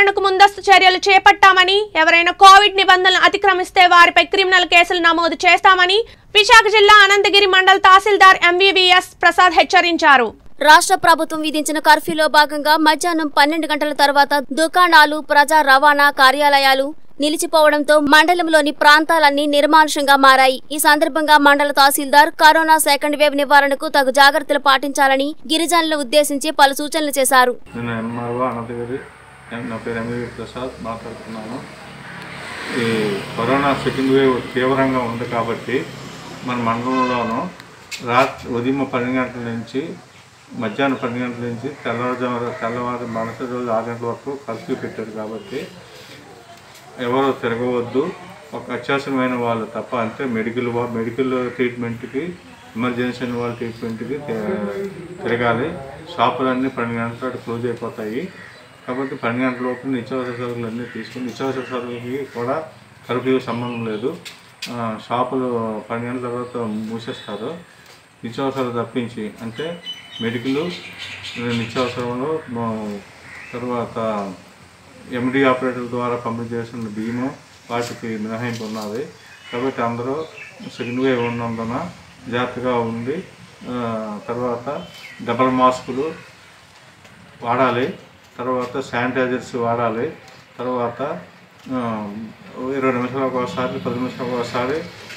నివారణకు ముందస్తు చర్యలు చేపట్టామని ఎవరైనా కోవిడ్ నిబంధనలు అతిక్రమిస్తే వారిపై క్రిమినల్ కేసులు నమోదు చేస్తామని విశాఖ జిల్లా అనంతగిరి మండల తహసీల్దార్ ఎంవీవీఎస్ ప్రసాద్ హెచ్చరించారు రాష్ట్ర ప్రభుత్వం విధించిన కర్ఫ్యూలో భాగంగా మధ్యాహ్నం పన్నెండు గంటల తర్వాత దుకాణాలు ప్రజా రవాణా కార్యాలయాలు నిలిచిపోవడంతో మండలంలోని ప్రాంతాలన్నీ నిర్మానుషంగా మారాయి ఈ సందర్భంగా మండల తహసీల్దార్ కరోనా సెకండ్ వేవ్ నివారణకు తగు జాగ్రత్తలు పాటించాలని గిరిజనులను ఉద్దేశించి పలు సూచనలు చేశారు నేను ఎంఆర్ఓ అనంతగిరి ఎం- నా పేరు ఎంవి ప్రసాద్ మాట్లాడుతున్నాను ఈ కరోనా సెకండ్ వేవ్ తీవ్రంగా ఉంది కాబట్టి మన మండలంలోనూ రాత్రి ఉదయం పన్నెండు గంటల నుంచి మధ్యాహ్నం పన్నెండు గంటల నుంచి తెల్లవారుజాము తెల్లవారు మరుసటి రోజు ఆరు గంటల వరకు కర్ఫ్యూ పెట్టారు కాబట్టి ఎవరు తిరగవద్దు ఒక అత్యవసరమైన వాళ్ళు తప్ప అంటే మెడికల్ వా- మెడికల్ ట్రీట్మెంట్కి ఎమర్జెన్సీ అయిన వాళ్ళ ట్రీట్మెంట్కి తి- తిరగాలి షాపులన్నీ పన్నెండు గంటల తర్వాత క్లోజ్ అయిపోతాయి కాబట్టి పన్నెండు గంటల లోపు నిత్యావసర సరుకులు అన్నీ తీసుకుని నిత్యావసర సరుకులకి కూడా కర్ఫ్యూ సంబంధం లేదు ఆ, షాపులు పన్నెండు గంటల తర్వాత మూసేస్తారు నిత్యావసరాలు తప్పించి అంటే మెడికల్ నిత్యావసరంలో మా- తర్వాత ఎండి ఆపరేటర్ ద్వారా పంపిణీ చేసిన బియ్యము వాటికి మినహాయింపు ఉన్నది కాబట్టి అందరూ సెకండ్ వేవ్ ఉన్నందున జాగ్రత్తగా ఉండి ఆ, తర్వాత డబల్ మాస్కులు వాడాలి తర్వాత శానిటైజర్స్ వాడాలి తర్వాత ఆ, ఇరవై నిమిషాలకు ఒకసారి పది నిమిషాలకు ఒకసారి